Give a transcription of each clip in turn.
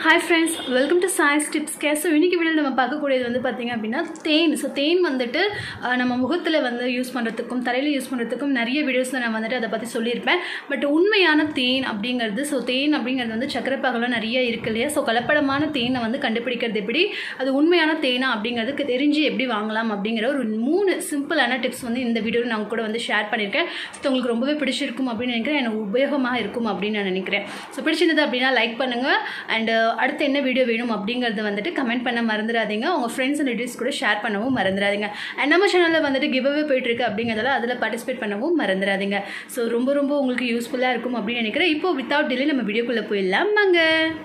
hi friends welcome to choice tips கே so இன்றைக்கி video நம்ம பார்க்கக்கூடியது வந்து பார்த்திங்க அப்படின்னா தேன் ஸோ தேன் வந்துட்டு அஹ், நம்ம முகத்தில் வந்து யூஸ் பண்ணுறதுக்கும் தலையில் யூஸ் பண்ணுறதுக்கும் நிறைய வீடியோஸில் நான் வந்துட்டு அதை பற்றி சொல்லியிருப்பேன் பட் உண்மையான தேன் அப்படிங்கிறது ஸோ தேன் அப்படிங்கிறது வந்து சக்கரைப்பாகலாம் நிறைய இருக்கு இல்லையா ஸோ கலப்படமான தேனை வந்து கண்டுபிடிக்கிறது எப்படி அது உண்மையான தேனா அப்படிங்கிறதுக்கு தெரிஞ்சு எப்படி வாங்கலாம் அப்படிங்கிற ஒரு மூணு சிம்பிளான டிப்ஸ் வந்து இந்த வீடியோவில் நான் உங்க கூட வந்து ஷேர் பண்ணியிருக்கேன் ஸோ உங்களுக்கு ரொம்பவே பிடிச்சிருக்கும் அப்படின்னு நினைக்கிறேன் எனக்கு உபயோகமாக இருக்கும் அப்படின்னு நான் நினைக்கிறேன் ஸோ பிடிச்சிருந்தது அப்படின்னா லைக் பண்ணுங்கள் அண்ட் அடுத்து என்ன வீடியோ வேணும் அப்படிங்கிறது வந்துட்டு கமெண்ட் பண்ண மறந்துடாதீங்க உங்கள் ஃப்ரெண்ட்ஸ் அண்ட் ரிலேட்டிவ்ஸ் கூட ஷேர் பண்ணவும் மறந்துடாதீங்க அண்ட் நம்ம சேனலில் வந்துட்டு கிவ் அவே போயிட்டுருக்கு அப்படிங்கிறதால அதில் பார்ட்டிசிபேட் பண்ணவும் மறந்துடாதீங்க ஸோ ரொம்ப ரொம்ப உங்களுக்கு யூஸ்ஃபுல்லாக இருக்கும் அப்படின்னு நினைக்கிறேன் இப்போ வித்தவுட் டிலே நம்ம வீடியோக்குள்ளே போயிடலாம் வாங்க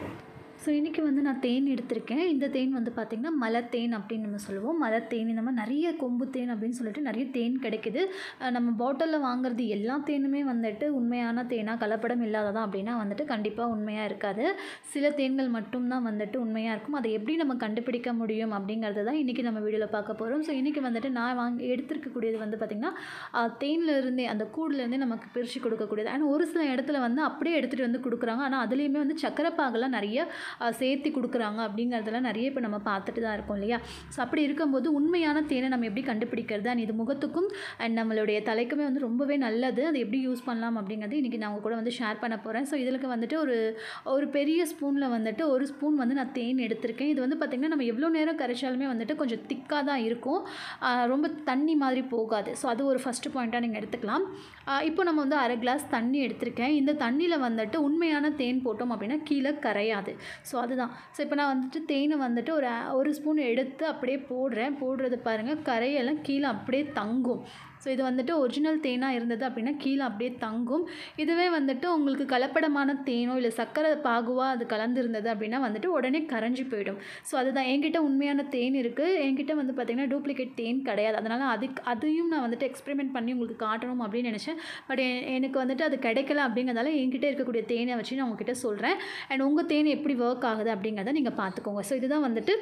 ஸோ இன்றைக்கி வந்து நான் தேன் எடுத்திருக்கேன் இந்த தேன் வந்து பார்த்திங்கன்னா மலத்தேன் அப்படின்னு நம்ம சொல்லுவோம் மலத்தேன் இந்த மாதிரி நிறைய கொம்பு தேன் அப்படின்னு சொல்லிட்டு நிறைய தேன் கிடைக்குது அஹ் நம்ம பாட்டிலில் வாங்குறது எல்லா தேனுமே வந்துட்டு உண்மையான தேனாக கலப்படம் இல்லாததா அப்படின்னா வந்துட்டு கண்டிப்பாக உண்மையாக இருக்காது சில தேன்கள் மட்டும்தான் வந்துட்டு உண்மையாக இருக்கும் அதை எப்படி நம்ம கண்டுபிடிக்க முடியும் அப்படிங்கிறது தான் இன்றைக்கி நம்ம வீடியோவில் பார்க்க போகிறோம் ஸோ இன்றைக்கி வந்துட்டு நான் வாங்கி எடுத்திருக்கக்கூடியது வந்து பார்த்திங்கன்னா அஹ் தேன்ல இருந்தே அந்த கூடுலேருந்தே நமக்கு பிரித்து கொடுக்கக்கூடியது ஆனால் ஒரு சில இடத்துல வந்து அப்படியே எடுத்துகிட்டு வந்து கொடுக்குறாங்க ஆனால் அதுலேயுமே வந்து சக்கரை பாகெல்லாம் நிறைய அஹ், சேர்த்து கொடுக்குறாங்க அப்படிங்கிறதெல்லாம் நிறைய இப்போ நம்ம பார்த்துட்டு தான் இருக்கோம் இல்லையா ஸோ அப்படி இருக்கும்போது உண்மையான தேனை நம்ம எப்படி கண்டுபிடிக்கிறது அண்ட் இது முகத்துக்கும் அண்ட் நம்மளுடைய தலைக்குமே வந்து ரொம்பவே நல்லது அது எப்படி யூஸ் பண்ணலாம் அப்படிங்கிறது இன்றைக்கி நான் உங்க கூட வந்து ஷேர் பண்ண போகிறேன் ஸோ இதுக்கு வந்துட்டு ஒரு ஒரு பெரிய ஸ்பூனில் வந்துட்டு ஒரு ஸ்பூன் வந்து நான் தேன் எடுத்திருக்கேன் இது வந்து பார்த்திங்கன்னா நம்ம எவ்வளோ நேரம் கரைச்சாலுமே வந்துட்டு கொஞ்சம் திக்காக தான் இருக்கும் ஆஹ் ரொம்ப தண்ணி மாதிரி போகாது ஸோ அது ஒரு ஃபஸ்ட்டு பாயிண்ட்டாக நீங்கள் எடுத்துக்கலாம் ஆஹ் இப்போ நம்ம வந்து அரை கிளாஸ் தண்ணி எடுத்திருக்கேன் இந்த தண்ணியில் வந்துட்டு உண்மையான தேன் போட்டோம் அப்படின்னா கீழே கரையாது ஸோ அதுதான் ஸோ இப்போ நான் வந்துட்டு தேனை வந்துட்டு ஒரு ஒரு ஸ்பூன் எடுத்து அப்படியே போடுறேன் போடுறது பாருங்கள் கரையெல்லாம் கீழே அப்படியே தங்கும் ஸோ இது வந்துட்டு ஒரிஜினல் தேனாக இருந்தது அப்படின்னா கீழே அப்படியே தங்கும் இதுவே வந்துட்டு உங்களுக்கு கலப்படமான தேனோ இல்லை சர்க்கரை பாகுவாக அது கலந்து இருந்தது அப்படின்னா வந்துட்டு உடனே கரைஞ்சி போயிடும் ஸோ அதுதான் என்கிட்ட உண்மையான தேன் இருக்குது என்கிட்ட வந்து பார்த்திங்கன்னா டூப்ளிகேட் தேன் கிடையாது அதனால் அதுக்கு அதையும் நான் வந்துட்டு எக்ஸ்பெரிமெண்ட் பண்ணி உங்களுக்கு காட்டணும் அப்படின்னு நினச்சேன் பட் எனக்கு வந்துட்டு அது கிடைக்கல அப்படிங்கிறதால என்கிட்ட இருக்கக்கூடிய தேனை வச்சு நான் உங்ககிட்ட சொல்கிறேன் அண்ட் உங்கள் தேன் எப்படி ஒர்க் ஆகுது அப்படிங்கிறத நீங்கள் பார்த்துக்கோங்க ஸோ இதுதான் வந்துட்டு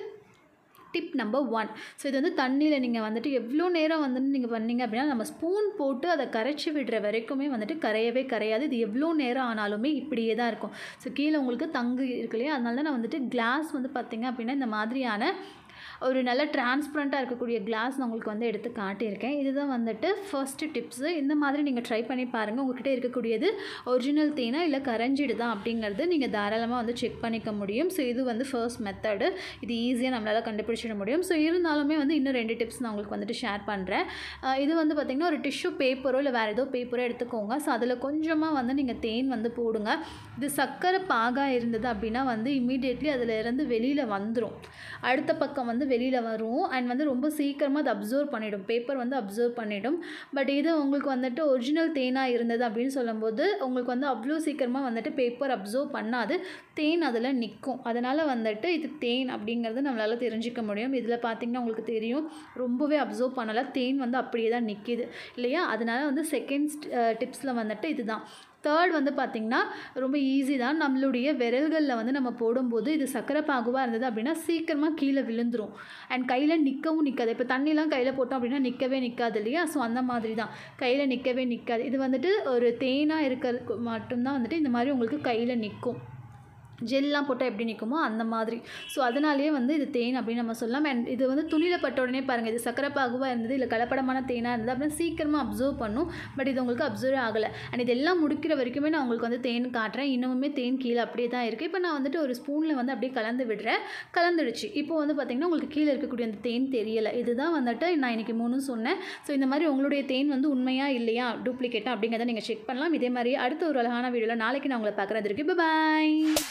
டிப் நம்பர் ஒன் ஸோ இது வந்து தண்ணியில் நீங்கள் வந்துட்டு எவ்வளோ நேரம் வந்துட்டு நீங்கள் பண்ணீங்க அப்படின்னா நம்ம ஸ்பூன் போட்டு அதை கரைச்சி விடுற வரைக்குமே வந்துட்டு கரையவே கரையாது இது எவ்வளோ நேரம் ஆனாலுமே இப்படியே தான் இருக்கும் ஸோ கீழே உங்களுக்கு தங்கு இருக்கு இல்லையா அதனால தான் நான் வந்துட்டு கிளாஸ் வந்து பார்த்தீங்க அப்படின்னா இந்த மாதிரியான ஒரு நல்ல டிரான்ஸ்பரண்ட்டாக இருக்கக்கூடிய கிளாஸ் நான் உங்களுக்கு வந்து எடுத்து காட்டியிருக்கேன் இதுதான் வந்துட்டு ஃபர்ஸ்ட் டிப்ஸு இந்த மாதிரி நீங்கள் ட்ரை பண்ணி பாருங்கள் உங்ககிட்ட இருக்கக்கூடியது ஒரிஜினல் தேனா இல்லை கரைஞ்சிடுதா அப்படிங்கிறது நீங்கள் தாராளமாக வந்து செக் பண்ணிக்க முடியும் ஸோ இது வந்து ஃபர்ஸ்ட் மெத்தடு இது ஈஸியாக நம்மளால் கண்டுபிடிச்சிட முடியும் ஸோ இருந்தாலுமே வந்து இன்னும் ரெண்டு டிப்ஸ் நான் உங்களுக்கு வந்துட்டு ஷேர் பண்ணுறேன் அஹ் இது வந்து பார்த்திங்கன்னா ஒரு டிஷ்யூ பேப்பரோ இல்லை வேறு ஏதோ பேப்பரோ எடுத்துக்கோங்க ஸோ அதில் கொஞ்சமாக வந்து நீங்கள் தேன் வந்து போடுங்க இது சர்க்கரை பாகாக இருந்தது அப்படின்னா வந்து இம்மீடியட்லி அதில் இருந்து வெளியில் வந்துடும் அடுத்த பக்கம் வந்து வெளியில் வரும் அண்ட் வந்து ரொம்ப சீக்கிரமாக அது அப்சர்வ் பண்ணிடும் பேப்பர் வந்து அப்சர்வ் பண்ணிடும் பட் இது உங்களுக்கு வந்துட்டு ஒரிஜினல் தேனாக இருந்தது அப்படின்னு சொல்லும்போது உங்களுக்கு வந்து அவ்வளோ சீக்கிரமாக வந்துட்டு பேப்பர் அப்சர்வ் பண்ணாது தேன் அதில் நிற்கும் அதனால் வந்துட்டு இது தேன் அப்படிங்கிறது நம்மளால் தெரிஞ்சுக்க முடியும் இதில் பார்த்தீங்கன்னா உங்களுக்கு தெரியும் ரொம்பவே அப்சர்வ் பண்ணலை தேன் வந்து அப்படியே தான் நிற்கிது இல்லையா அதனால வந்து செகண்ட் டிப்ஸில் வந்துட்டு இதுதான் தேர்ட் வந்து பார்த்திங்கன்னா ரொம்ப ஈஸி தான் நம்மளுடைய விரல்களில் வந்து நம்ம போடும்போது இது சக்கரை பாகுவாக இருந்தது அப்படின்னா சீக்கிரமாக கீழே விழுந்துரும் அண்ட் கையில் நிற்கவும் நிற்காது இப்போ தண்ணிலாம் கையில் போட்டோம் அப்படின்னா நிற்கவே நிற்காது இல்லையா ஸோ அந்த மாதிரி தான் கையில் நிற்கவே நிற்காது இது வந்துட்டு ஒரு தேனாக இருக்கிறதுக்கு மட்டும்தான் வந்துட்டு இந்த மாதிரி உங்களுக்கு கையில் நிற்கும் ஜெல்லாம் போட்டால் எப்படி நிற்குமோ அந்த மாதிரி ஸோ அதனாலேயே வந்து இது தேன் அப்படின்னு நம்ம சொல்லலாம் அண்ட் இது வந்து துணியில் பட்ட உடனே பாருங்கள் இது சக்கரை பாகுவாக இருந்தது இல்லை கலப்படமான தேனாக இருந்தது அப்படின்னா சீக்கிரமாக அப்சர்வ் பண்ணும் பட் இது உங்களுக்கு அப்சர்வ் ஆகலை அண்ட் இதெல்லாம் முடிக்கிற வரைக்குமே நான் உங்களுக்கு வந்து தேன் காட்டுறேன் இன்னுமே தேன் கீழே அப்படியே தான் இருக்குது இப்போ நான் வந்துட்டு ஒரு ஸ்பூனில் வந்து அப்படியே கலந்து விடுறேன் கலந்துடுச்சு இப்போ வந்து பார்த்திங்கன்னா உங்களுக்கு கீழே இருக்கக்கூடிய அந்த தேன் தெரியலை இதுதான் வந்துட்டு நான் இன்றைக்கி மூணும் சொன்னேன் ஸோ இந்த மாதிரி உங்களுடைய தேன் வந்து உண்மையாக இல்லையா டூப்ளிகேட்டா அப்படிங்கிறத நீங்கள் செக் பண்ணலாம் இதே மாதிரி அடுத்த ஒரு அழகான வீடியோவில் நாளைக்கு நான் உங்களை பார்க்குறது இருக்கு பாய்